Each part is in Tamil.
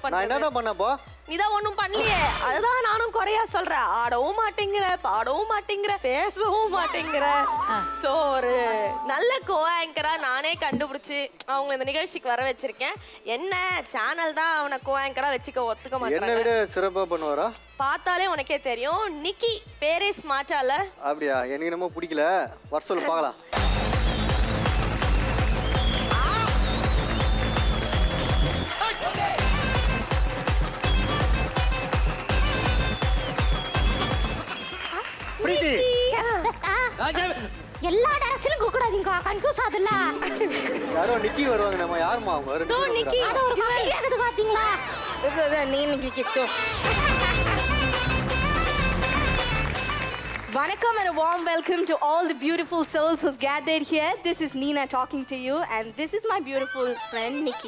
நான் பண்றது என்னதான் பண்ணப்போ நீதான் ஒண்ணும் பண்ணலையே அதுதான் நானும் குறையா சொல்றேன் ஆடவும் மாட்டேங்கிற பாடவும் மாட்டேங்கிற பேசவும் மாட்டேங்கிற சோ ஒரு நல்ல கோ ஆங்கரா நானே கண்டுபிடிச்சு அவங்க இந்த நிகழ்ச்சிக்கு வர வச்சிருக்கேன் என்ன சேனல் தான் அவனை கோ ஆங்கரா வச்சுக்க ஒத்துக்க என்னை மாட்டாங்க விட சிறப்பா பண்ணுவாரா பார்த்தாலே உனக்கே தெரியும் நிக்கி பேரே ஸ்மார்ட்டால அப்படியா எனக்கு என்னமோ பிடிக்கல வர சொல்லு பார்க்கலாம் பிரீத்தி எல்லா டேரக்ஷனும் கூப்பிடாதீங்க கன்ஃபியூஸ் ஆகுதுல்ல யாரோ நிக்கி வருவாங்க நம்ம யாருமா அவங்க ரெண்டு பேரும் நிக்கி வருவாங்க. அது ஒரு மாதிரி இருக்குது பாத்தீங்களா நீ Nikki show Vanakkam and a warm welcome to all the beautiful souls who's gathered here. This is Nina talking to you, and this is my beautiful friend Nikki.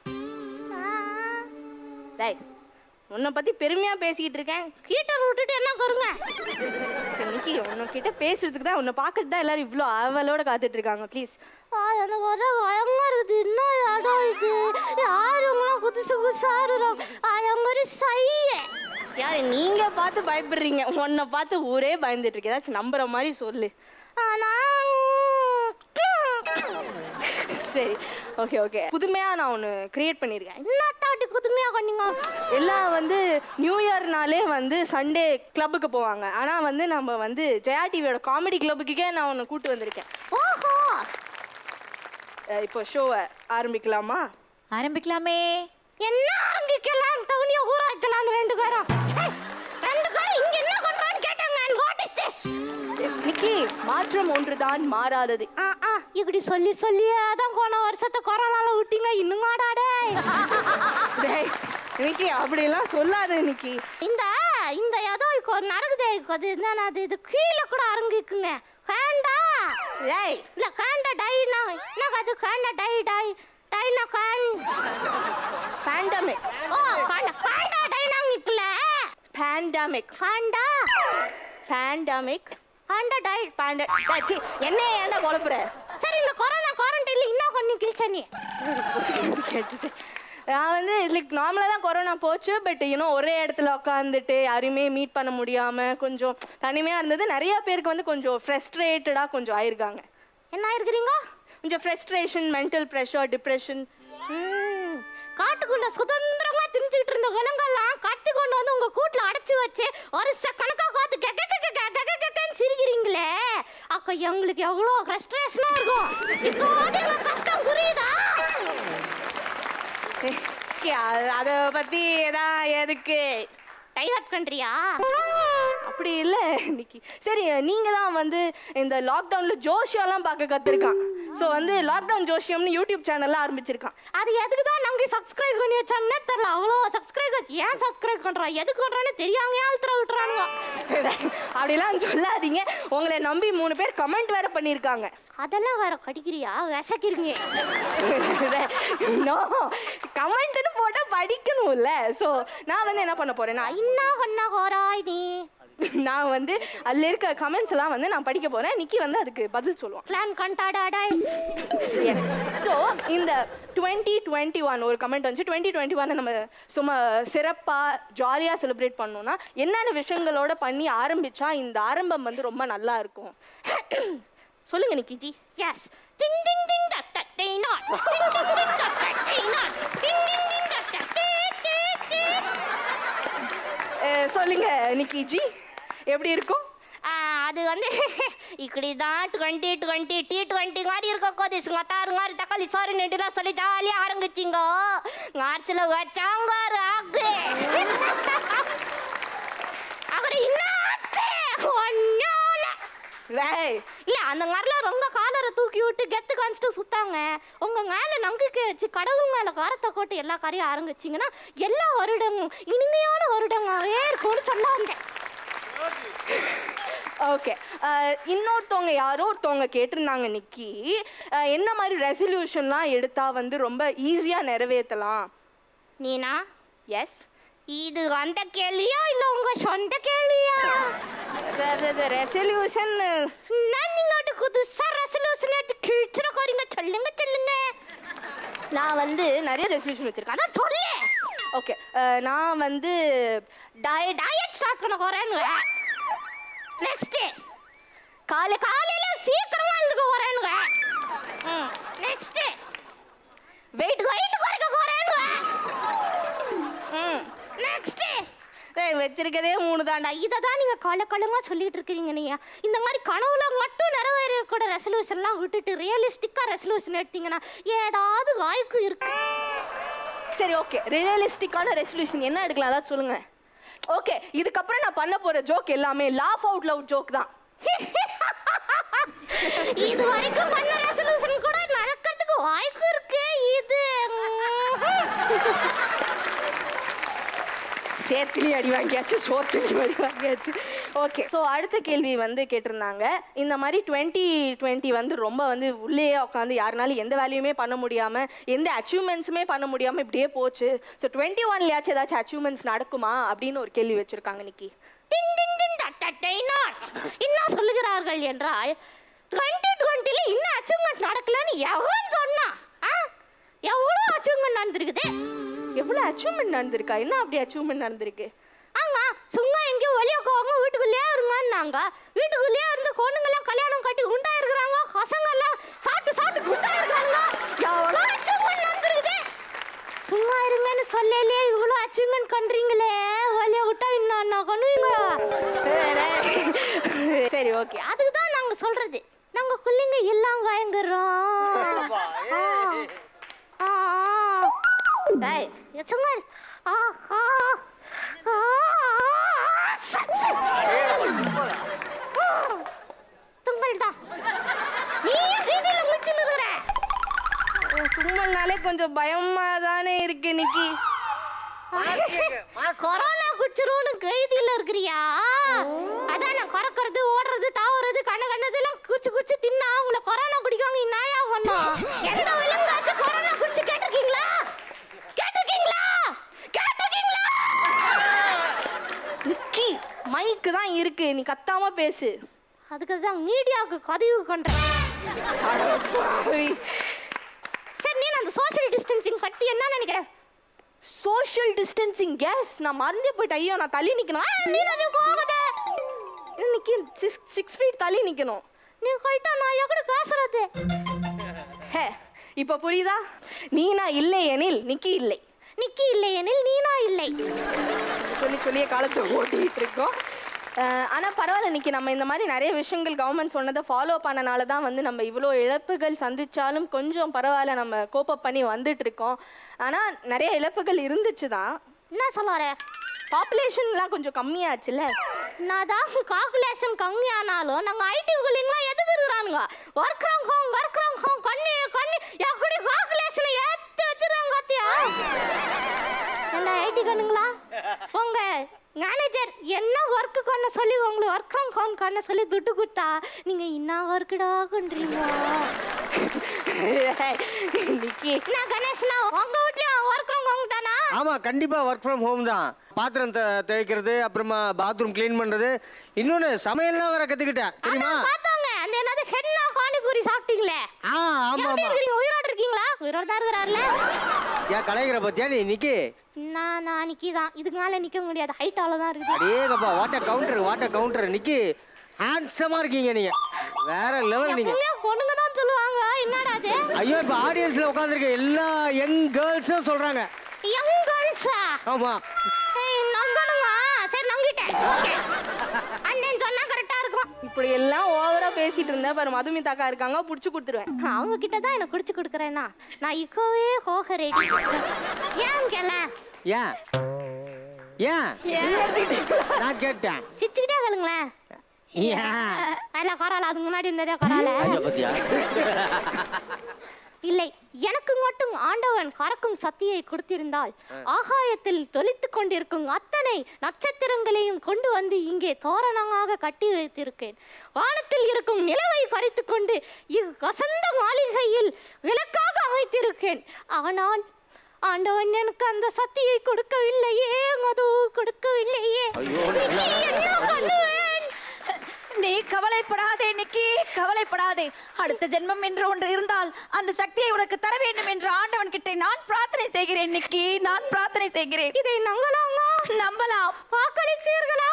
Right. உன்னை பத்தி பெருமையா பேசிக்கிட்டு இருக்கேன் ஹீட்டர் விட்டுட்டு என்ன கருங்க சரி நிக்கி உன்கிட்ட பேசுறதுக்கு தான் உன்னை பார்க்கறது தான் எல்லாரும் இவ்வளோ ஆவலோட காத்துட்டு இருக்காங்க ப்ளீஸ் ஆ, எனக்கு ஒரே பயமா இருக்குது என்ன இடம் இது யாருங்களாம் புதுசு புதுசா இருக்கிறோம் அது மாதிரி சைய யாரு நீங்க பார்த்து பயப்படுறீங்க உன்னை பார்த்து ஊரே பயந்துட்டு இருக்கு ஏதாச்சும் நம்புற மாதிரி சொல்லு ஆனா சரி ஓகே ஓகே புதுமையா நான் ஒன்று கிரியேட் பண்ணியிருக்கேன் என்ன தாட்டி புதுமையா பண்ணீங்க எல்லாம் வந்து நியூ இயர்னாலே வந்து சண்டே கிளப்புக்கு போவாங்க ஆனால் வந்து நம்ம வந்து ஜெயா டிவியோட காமெடி கிளப்புக்கே நான் ஒன்று கூட்டு வந்திருக்கேன் ஓஹோ அஹ் இப்போ ஷோவை ஆரம்பிக்கலாமா ஆரம்பிக்கலாமே என்ன ஆரம்பிக்கலாம் தவணியா ஊராக்கலாம் ரெண்டு பேரும் ச்சே, ரெண்டு பேரும் இங்க என்ன பண்றான்னு கேட்டாங்க வாட் இஸ் திஸ் நிக்கி மாற்றம் ஒன்றுதான் மாறாதது ஆ ஆ இப்படி சொல்லி சொல்லியே அதான் போன வருஷத்தை கொரோனால விட்டீங்க இன்னும் ஆடாடே டேய், நிக்கி அப்படிலாம் சொல்லாத நிக்கி இந்த இந்த ஏதோ இப்போ நடக்குதே இப்போ அது என்னன்னா அது இது கீழே கூட அரங்கிக்குங்க கேண்டா ஏய் இல்ல கேண்டா டைனா என்ன அது கேண்டா டை டை டைனா கேன் பேண்டமிக் ஓ கேண்டா கேண்டா டைனாமிக்ல பேண்டமிக் கேண்டா பேண்டமிக் கேண்டா டை பேண்ட ச்சீ, என்ன ஏன்டா குழப்புற சரி இந்த கொரோனா குவாரண்டைன்ல என்ன பண்ணி கிழிச்ச நீ கேட்டுட்டு நான் வந்து லைக் நார்மலாக தான் கொரோனா போச்சு பட் இன்னும் ஒரே இடத்துல உட்காந்துட்டு யாரையுமே மீட் பண்ண முடியாமல் கொஞ்சம் தனிமையாக இருந்தது நிறைய பேருக்கு வந்து கொஞ்சம் ஃப்ரெஸ்ட்ரேட்டடாக கொஞ்சம் ஆயிருக்காங்க என்ன இருக்கிறீங்க கொஞ்சம் ஃப்ரெஸ்ட்ரேஷன் மென்டல் ப்ரெஷர் டிப்ரெஷன் ம், காட்டுக்குள்ள சுதந்திரமா திரிஞ்சுக்கிட்டு இருந்த விலங்கெல்லாம் கட்டி கொண்டு வந்து உங்க கூட்டுல அடைச்சு வச்சு வருஷ கணக்கா காத்து கெக்க கெக்க கெக்க கெக்க கெக்கன்னு சிரிக்கிறீங்களே அக்கா எங்களுக்கு எவ்வளோ ஃப்ரஸ்ட்ரேஷனா இருக்கும் இப்போ அது எங்க கஷ்டம் புரியுதா அதை பற்றி எதா எதுக்கு டைவர்ட் பண்றியா அப்படி இல்லை இன்னைக்கு சரி நீங்கள் தான் வந்து இந்த லாக்டவுனில் ஜோஷியம்லாம் பார்க்க கற்றுருக்கான் ஸோ வந்து லாக்டவுன் ஜோஷியம்னு யூடியூப் சேனல்லாம் ஆரம்பிச்சிருக்கான் அது எதுக்கு தான் நமக்கு சப்ஸ்கிரைப் பண்ணி வச்சானே தெரியல அவ்வளோ சப்ஸ்கிரைப் ஏன் சப்ஸ்கிரைப் பண்றான் எதுக்கு பண்றான்னு தெரியாம ஆழ்த்துற விட்டுறானுங்க அப்படிலாம் சொல்லாதீங்க உங்களை நம்பி மூணு பேர் கமெண்ட் வேற பண்ணியிருக்காங்க அதெல்லாம் வேற கடிக்கிறியா விசக்கிறீங்க நோ கமெண்ட்னு போட்டால் படிக்கணும்ல ஸோ நான் வந்து என்ன பண்ண போறேன்னா என்ன பண்ண கோராய் நீ நான் வந்து அதில் இருக்க கமெண்ட்ஸ் எல்லாம் வந்து நான் படிக்க போறேன் நிக்கி வந்து அதுக்கு பதில் சொல்லுவான் பிளான் கண்டாடாடாய் எஸ் ஸோ இந்த டுவெண்ட்டி டுவெண்ட்டி ஒன் ஒரு கமெண்ட் வந்துச்சு டுவெண்ட்டி டுவெண்ட்டி ஒன் நம்ம சும்மா சிறப்பாக ஜாலியாக செலிப்ரேட் பண்ணோம்னா என்னென்ன விஷயங்களோட பண்ணி ஆரம்பிச்சா இந்த ஆரம்பம் வந்து ரொம்ப நல்லா இருக்கும் சொல்லுங்க நிக்கி ஜி எஸ் டிங் டிங் டிங் டக் டக் டே நாட் டிங் டிங் டிங் டக் டக் டே நாட் டிங் டிங் டிங் டக் டக் டே டே டே அஹ் சொல்லுங்க நிக்கி ஜி எப்படி இருக்கும் ஆ, அது வந்து இப்படி தான் டுவெண்ட்டி டுவெண்ட்டி டி டுவெண்ட்டி மாதிரி இருக்க கோதி சுங்கத்தாறு மாதிரி தக்காளி சோறு நெட்டுலாம் சொல்லி ஜாலியாக ஆரம்பிச்சிங்க மார்ச்சில் வச்சாங்க ராகு அப்புறம் என்ன ஆச்சு? ஒண்ணும் இல்ல. டேய், இல்ல அந்த மாதிரிலாம் ரொம்ப காலரை தூக்கி விட்டு கெத்து காமிச்சிட்டு சுத்தாங்க உங்க மேல நம்பிக்கை வச்சு கடவுள் மேல காரத்தை போட்டு எல்லா காரையும் ஆரம்பிச்சிங்கன்னா எல்லா வருடமும் இனிமையான வருடமாவே இருக்கும்னு சொல்ல வந்தேன் ஓகே இன்னொருத்தவங்க யாரோ ஒருத்தவங்க கேட்டிருந்தாங்க நிக்கி அஹ் என்ன மாதிரி ரெசல்யூஷன்லாம் எடுத்தா வந்து ரொம்ப ஈஸியாக நிறைவேற்றலாம் நீனா எஸ் இது அந்த கேள்வியா இல்ல உங்க சொந்த கேள்வியா ரெசல்யூஷன் நான் நீங்க அது புதுசா ரெசல்யூஷன் எடுத்து கிழிச்சிட போறீங்க சொல்லுங்க சொல்லுங்க நான் வந்து நிறைய ரெசல்யூஷன் வச்சிருக்கேன் அதான் சொல்லு ஓகே நான் வந்து டய டயட் ஸ்டார்ட் பண்ண போறேன்னு நெக்ஸ்ட் காலை காலையில சீக்கிரமா எழுந்துக்க போறேன்னு ம் நெக்ஸ்ட் வெயிட் வெயிட் குறைக்க போறேன்னு ம் நெக்ஸ்ட் ஏய் வச்சிருக்கதே மூணு தாண்டா இதை தான் நீங்கள் கால காலமாக சொல்லிட்டு இருக்கிறீங்க நீங்கள் இந்த மாதிரி கனவுல மட்டும் நிறைவேறக்கூட ரெசல்யூஷன்லாம் விட்டுட்டு ரியலிஸ்டிக்காக ரெசல்யூஷன் எடுத்தீங்கன்னா ஏதாவது வாய்ப்பு இருக்கு சரி ஓகே ரியலிஸ்டிக்கான ரெசல்யூஷன் என்ன எடுக்கலாம் அதான் சொல்லுங்க ஓகே இதுக்கப்புறம் நான் பண்ண போற ஜோக் எல்லாமே லாஃப் அவுட் லவுட் ஜோக் தான் இது வரைக்கும் பண்ண ரெசல்யூஷன் கூட நடக்கிறதுக்கு வாய்ப்பு இருக்கு இது சேத்துலயும் அடி வாங்கியாச்சு சோத்துலயும் அடி வாங்கியாச்சு ஓகே ஸோ அடுத்த கேள்வி வந்து கேட்டிருந்தாங்க இந்த மாதிரி டுவெண்ட்டி டுவெண்ட்டி வந்து ரொம்ப வந்து உள்ளேயே உட்காந்து யாருனாலும் எந்த வேலையுமே பண்ண முடியாம எந்த அச்சீவ்மெண்ட்ஸுமே பண்ண முடியாம இப்படியே போச்சு ஸோ டுவெண்ட்டி ஒன்லயாச்சும் ஏதாச்சும் அச்சீவ்மெண்ட்ஸ் நடக்குமா அப்படின்னு ஒரு கேள்வி வச்சிருக்காங்க நிக்கி டின் டின் டின் டட் டட் டை நாட். என்ன சொல்லுகிறார்கள் என்றால் டுவெண்ட்டி டுவெண்ட்டில இன்னும் அச்சீவ்மெண்ட் நடக்கலன்னு எவன் சொன்னா ஆ? எவ்வளோ அச்சீவ்மெண்ட் நடந்திருக்குது எவ்வளோ அச்சீவ்மெண்ட் நடந்திருக்கா என்ன அப்படி அச்சீவ்மெண்ட் நடந்திருக்கு ஆமா சும்மா எங்கேயும் வெளியே போகாம வீட்டுக்குள்ளேயே இருங்கன்னாங்க வீட்டுக்குள்ளேயே இருந்து பொண்ணுங்கெல்லாம் கல்யாணம் கட்டி உண்டா இருக்கிறாங்க பசங்க எல்லாம் சாப்பிட்டு சாப்பிட்டு குண்டா இருக்காங்க எவ்வளோ அச்சீவ்மெண்ட் நடந்திருக்குது சும்மா இருங்கன்னு சொல்லலையே இவ்வளோ அச்சீவ்மெண்ட் பண்றீங்களே வெளியே விட்டா இன்னும் என்ன பண்ணுவீங்களா சரி ஓகே அதுக்கு தான் நாங்க சொல்றது நாங்க பிள்ளைங்க எல்லாம் காயங்குறோம் டேய் எச்சங்க ஆ ஆ ஆ தும்மல் தான் நீ ஏன் வீதியில முடிச்சுன்னு இருக்கிற சும்மனாலே கொஞ்சம் பயமா தானே இருக்கு நிக்கி கொரோனா குடிச்சிரும்னு கைதியில இருக்கிறியா அதான் நான் கறக்கிறது ஓடுறது தாவுறது கண்ண கண்ணதெல்லாம் குச்சி குச்சி தின்னா உங்களை கொரோனா குடிக்காம நாயா பண்ணோம் எந்த விலங்காச்சும் கொரோனா குடிச்சு கேட்டிருக்கீங்களா கேட்டிருக்கீங்களா கேட்டிருக்கீங்களா நிக்கி மைக்கு தான் இருக்கு நீ கத்தாம பேசு அதுக்கு தான் மீடியாவுக்கு பதிவு பண்றேன் சரி நீ அந்த சோஷியல் டிஸ்டன்சிங் பத்தி என்ன நினைக்கிற சோஷியல் டிஸ்டன்சிங் எஸ் நான் மறந்தே போயிட்டேன் ஐயோ நான் தள்ளி நிக்கணும் ஆ, நீ நான் போகாத நிக்கி சிக்ஸ் சிக்ஸ் ஃபீட் தள்ளி நிக்கணும் நீ போயிட்டா நான் எப்படி பேசுறது ஹே இப்போ புரியுதா நீனா இல்லை எனில் நிக்கி இல்லை நிக்கி இல்லை எனில் நீனா இல்லை சொல்லி சொல்லியே காலத்தை ஓட்டிட்டு இருக்கோம் அஹ், ஆனா பரவாயில்ல நிக்கி நம்ம இந்த மாதிரி நிறைய விஷயங்கள் கவர்மெண்ட் சொன்னதை ஃபாலோ பண்ணனால தான் வந்து நம்ம இவ்வளோ இழப்புகள் சந்திச்சாலும் கொஞ்சம் பரவாயில்ல நம்ம கோப்பப் பண்ணி வந்துட்டு இருக்கோம் ஆனா நிறைய இழப்புகள் இருந்துச்சு தான் என்ன சொல்ல வர பாப்புலேஷன்லாம் கொஞ்சம் கம்மியாச்சுல்ல நான் தான் கால்குலேஷன் கம்மியானாலும் நாங்க ஐடி குள்ளிங்களாம் எதுக்கு இருக்கிறானுங்க work from home work from home கண்ணு கண்ணு எப்படி கால்குலேஷனை ஏத்து வச்சிருக்காங்க பாத்தியா என்ன ஐடி கண்ணுங்களா உங்க மேனேஜர் என்ன ஒர்க்கு பண்ண சொல்லி உங்களுக்கு ஒர்க் ஃப்ரம் ஹோம் பண்ண சொல்லி துட்டு கொடுத்தா நீங்க என்ன ஒர்க்குடா பண்றீங்க நிக்கி நான் கணேஷ்னா உங்க வீட்லயும் ஒர்க் ஃப்ரம் ஹோம் தானா ஆமா கண்டிப்பா ஒர்க் ஃப்ரம் ஹோம் தான் பாத்திரம் த- துவைக்கிறது அப்புறமா பாத்ரூம் க்ளீன் பண்றது இன்னொன்னு சமையல்லாம் வேற கத்துக்கிட்டேன் தெரியுமா அதான் பார்த்தாங்க அந்த என்னது ஹென்னா பானிபூரி சாப்பிட்டீங்களே ஆ ஆமா எப்படி ஆமா இருக்கீங்க உயிரோட இருக்கீங்களா உயிரோட தான் இருக்கிறார்ல ஏன் கலைகிற பத்தியா நீ நிக்கி நான் நான் நிக்கி தான் இதுக்கு மேல நிக்க முடியாது ஹைட்டால தான் இருக்குது அடேங்கப்பா வாட்ட கவுண்டர் வாட்ட கவுண்டர் நிக்கி ஹேண்ட்ஸமா இருக்கீங்க நீங்க வேற லெவல் நீங்க எப்பவுமே பொண்ணுங்க தான் சொல்லுவாங்க என்னடா அது ஐயோ இப்ப ஆடியன்ஸ்ல உட்காந்துருக்க எல்லா யங் கேர்ள்ஸும் சொல்றாங்க யங் கேர்ள்ஸா ஆமா ஏய் நம்பணுமா சரி நம்பிட்டேன் ஓகே அண்ணன் சொன்னா கரெக்டா இருக்கும் இப்படி எல்லாம் ஓவரா பேசிட்டு இருந்தா பாரு மதுமிதாக்கா இருக்காங்க புடிச்சு கொடுத்துருவேன் அவங்க கிட்ட தான் எனக்கு குடிச்சு கொடுக்குறேன்னா நான் இப்போவே போக ரெடி ஏன் கேள ஏன் ஏன் நான் கேட்டேன் சிரிச்சுக்கிட்டே கேளுங்களேன் ஏன் அல்ல கரால அதுக்கு முன்னாடி இருந்ததே கரால ஐயா பத்தியா இல்லை எனக்கு மட்டும் ஆண்டவன் கறக்கும் சக்தியை கொடுத்திருந்தால் ஆகாயத்தில் தொலித்துக் கொண்டிருக்கும் அத்தனை நட்சத்திரங்களையும் கொண்டு வந்து இங்கே தோரணமாக கட்டி வைத்திருக்கேன் வானத்தில் இருக்கும் நிலவை பறித்து கொண்டு இவ் வசந்த மாளிகையில் விளக்காக அமைத்திருக்கேன் ஆனால் ஆண்டவன் எனக்கு அந்த சக்தியை கொடுக்கவில்லையே மது கொடுக்கவில்லையே ஐயோ, இனி என்ன பண்ணுவேன் நீ கவலைப்படாதே நிக்கி கவலைப்படாதே அடுத்த ஜென்மம் என்று ஒன்று இருந்தால் அந்த சக்தியை உனக்கு தர வேண்டும் என்று ஆண்டவன் கிட்ட நான் பிரார்த்தனை செய்கிறேன் நிக்கி நான் பிரார்த்தனை செய்கிறேன் இதை நம்பலாமா நம்பலாம் வாக்களிப்பீர்களா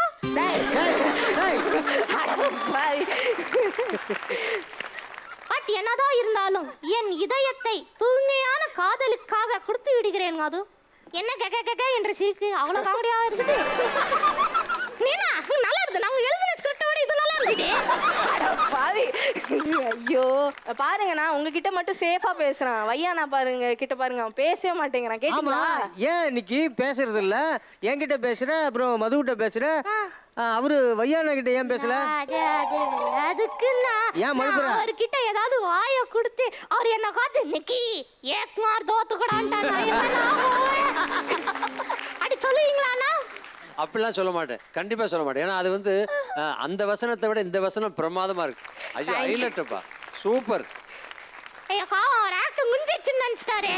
பட் என்னதான் இருந்தாலும் என் இதயத்தை தூய்மையான காதலுக்காக கொடுத்து விடுகிறேன் அது என்ன கெக கெக என்ற சிரிக்கு அவ்வளவு காமெடியா இருக்குது நீனா நல்லா இருக்கு நாங்க எழுதின ஸ்கிரிப்டோட இது நல்லா இருக்குது பாவி ஐயோ பாருங்க நான் உங்ககிட்ட மட்டும் சேஃபா பேசுறேன் வையானா பாருங்க கிட்ட பாருங்க அவன் பேசவே மாட்டேங்கிறான் ஆமா கேட்டீங்களா ஏன் இன்னைக்கு பேசுறது இல்ல என்கிட்ட பேசுற அப்புறம் மது கிட்ட பேசுற ஆ, அவரு வையானா கிட்ட ஏன் பேசல அது அது அதுக்கு நான் ஏன் மழுப்புற? நான் அவர்கிட்ட ஏதாவது வாயை கொடுத்து அவர் என்ன காத்து நிக்கி ஏக் மார் தோத்துக்கடான்ட்டா நான் என்ன ஆகுவேன்? அடி சொல்லுவீங்களாண்ணா அப்படிலாம் சொல்ல மாட்டேன் கண்டிப்பா சொல்ல மாட்டேன் ஏன்னா அது வந்து அஹ், அந்த வசனத்தை விட இந்த வசனம் பிரமாதமா இருக்கு ஐயோ ஹைலைட்டப்பா சூப்பர் ஐயா பாவம் அவர் ஆக்ட் முடிஞ்சிச்சுன்னு நினைச்சிட்டாரு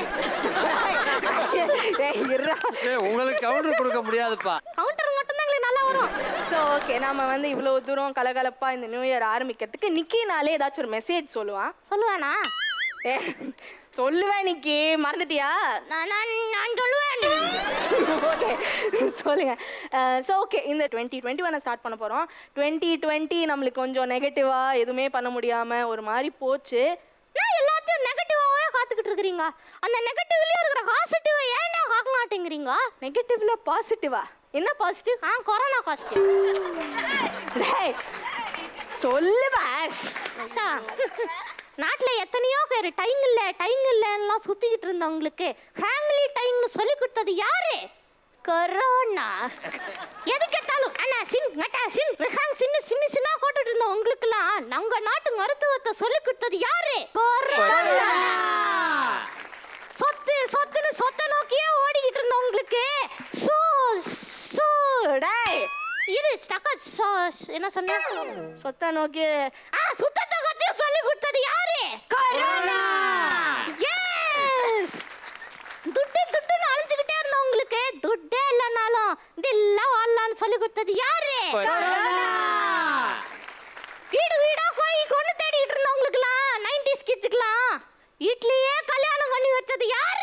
ஏய், இருடா. ஏய், உங்களுக்கு கவுண்டர் கொடுக்க முடியாதுப்பா கவுண்டர் மட்டும் தான் எங்களுக்கு நல்லா வரும் So, okay நாம வந்து இவ்வளவு தூரம் கலகலப்பா இந்த நியூ இயர் ஆரம்பிக்கிறதுக்கு நிக்கினாலே ஏதாச்சும் ஒரு மெசேஜ் சொல்லுவான் சொல்லுவானா ஏ, சொல்லுவேன் நிக்கி மறந்துட்டியா நான் நான் நான் சொல்லுவேன் ஓகே சொல்லுங்க ஸோ ஓகே இந்த டுவெண்ட்டி டுவெண்ட்டி ஒன் ஸ்டார்ட் பண்ண போகிறோம் டுவெண்ட்டி டுவெண்ட்டி நம்மளுக்கு கொஞ்சம் நெகட்டிவாக எதுவுமே பண்ண முடியாமல் ஒரு மாதிரி போச்சு நான் எல்லாத்தையும் நெகட்டிவாவே காத்துக்கிட்டு இருக்கிறீங்க அந்த நெகட்டிவ்லயும் இருக்கிற பாசிட்டிவ் ஏன்டா காக்க மாட்டேங்கிறீங்க நெகட்டிவ்ல பாசிட்டிவா என்ன பாசிட்டிவ் ஆ கொரோனா பாசிட்டிவ் சொல்லு பாஸ் நாட்டுல எத்தனையோ பேர் டைம் இல்ல டைம் இல்லைன்னா சுத்திக்கிட்டு இருந்தவங்களுக்கு ஃபேமிலி டைம்னு சொல்லி கொடுத்தது யாரு கொரோனா எது கேட்டாலும் அண்ணா சின் நட்டா சின் ரிஹாங் சின்ன சின்ன சின்ன போட்டுட்டு இருந்த உங்களுக்குலாம் நம்ம நாட்டு மருத்துவத்தை சொல்லி கொடுத்தது யாரு கொரோனா சொத்து சொத்துன்னு சொத்தை நோக்கியே ஓடிக்கிட்டு இருந்த உங்களுக்கு சூ சூ டேய் இரு ஸ்டக்கா சோ என்ன சொன்ன சொத்தை நோக்கி ஆ சுத்தத்தை கத்தியும் சொல்லி கொடுத்தது யாரு கொரோனா எஸ் துட்டு துட்டுன்னு அழிஞ்சுக்கிட்டே இருந்த உங்களுக்கு துட்டே இல்லைனாலும் தில்லா வாழலாம்னு சொல்லி கொடுத்தது யாரு வீடு வீடா போய் கொண்டு தேடிட்டு இருந்தவங்களுக்குலாம் நைன்டிஸ் கிட்ஸுக்குலாம் வீட்லயே கல்யாணம் பண்ணி வச்சது யாரு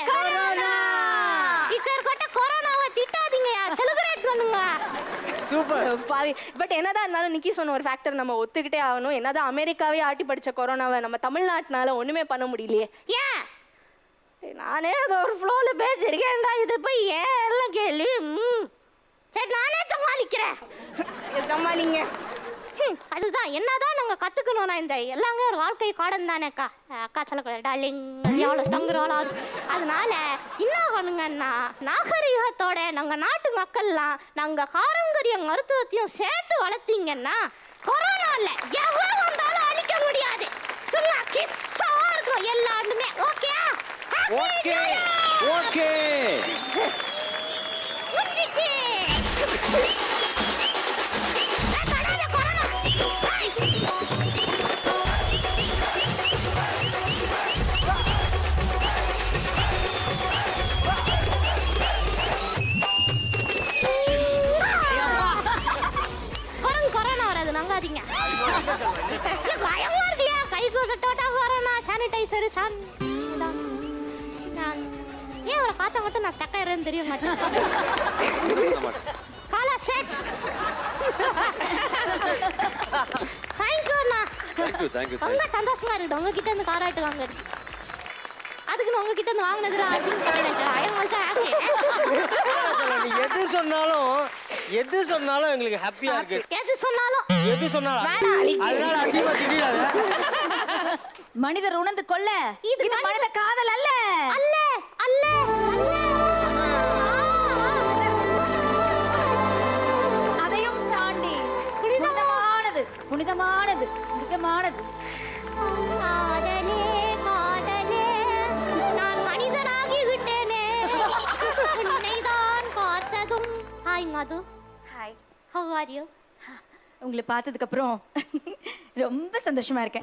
இக்கற்கட்ட கொரோனாவை திட்டாதீங்க செலிப்ரேட் பண்ணுங்க சூப்பர் பாவி பட் என்னதான் இருந்தாலும் நிக்கி சொன்ன ஒரு ஃபேக்டர் நம்ம ஒத்துக்கிட்டே ஆகணும் என்னதான் அமெரிக்காவே ஆட்டி படிச்ச கொரோனாவை நம்ம தமிழ்நாட்டினால ஒண்ணுமே பண்ண முடியலையே ஏன் நானே அது ஒரு ஃப்ளோல பேசிருக்கேன்டா இது போய் ஏன் எல்லாம் கேள்வி ம். சரி நானே சமாளிக்கிறேன் சமாளிங்க ஹம், அதுதான் என்னதான் நாங்க கத்துக்கணும்னா இந்த எல்லாமே ஒரு வாழ்க்கை பாடம் தானேக்கா அக்கா சொல்லக்கூடாது டார்லிங் அது எவ்வளோ ஸ்டங்குறாலும் அதனால என்ன பண்ணுங்கன்னா நாகரிகத்தோட நாங்க நாட்டு மக்கள்லாம் நாங்க பாரம்பரிய மருத்துவத்தையும் சேர்த்து வளர்த்தீங்கன்னா கொரோனா இல்ல எவ்வளவு வந்தாலும் அழிக்க முடியாது சும்மா கிஸ்ஸா இருக்கும் எல்லாருமே ஓகே ஓகே ஓகே முடிஞ்சிச்சு ஏய், தொடாத கொரோனா. ஏய். கொரோனா கொரோனா வராது நங்காதீங்க ஏய், பயமா இருக்கியா கைக்கு தொட்டா கொரோனா சானிடைசர் சான் இதான். நான் ஏன் அவரை பார்த்தா மட்டும் நான் ஸ்டக் ஆயிடுறேன்னு தெரிய மாட்டேன் காலா செட் தேங்க்யூ அண்ணா தேங்க்யூ தேங்க்யூ ரொம்ப சந்தோஷமா இருக்குது உங்ககிட்ட இருந்து காராட்டு வாங்குறது அதுக்கு நான் உங்ககிட்ட இருந்து வாங்கினதுல நீ எது சொன்னாலும் எது சொன்னாலும் எங்களுக்கு ஹாப்பியா இருக்கு எது சொன்னாலும் எது சொன்னாலும் வேணாம், அழிக்கு. அதனால அசிங்கமா திடீராத மனிதர் உணர்ந்து கொள்ள இது இது மனித காதல் அல்ல அல்ல அல்ல அல்ல அதையும் தாண்டி புனிதமானது புனிதமானது புனிதமானது காதலே காதலே நான் மனிதனாகி விட்டேனே உன்னைதான் பார்த்ததும் hi Madhu hi how are you உங்களை பார்த்ததுக்கு அப்புறம் ரொம்ப சந்தோஷமா இருக்கேன்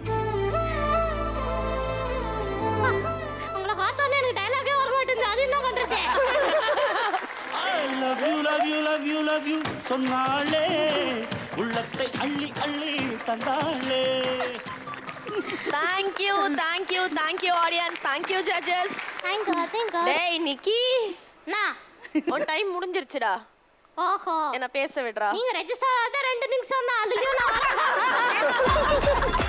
உங்களை பார்த்தோன்னே எனக்கு டைலாகே வர மாட்டேங்குது அது என்ன பண்றது I love you, love you, love you, love love you சொன்னாளே உள்ளத்தை அள்ளி அள்ளி தந்தாளே thank you thank you thank you audience thank you judges thank you thank you டேய் நிக்கி நான் ஒரு டைம் முடிஞ்சிருச்சுடா ஓஹோ என்ன பேச விடுறா நீங்க ரெஜிஸ்டர் ஆகாத ரெண்டு நிமிஷம் தான் அதுலயும் நான்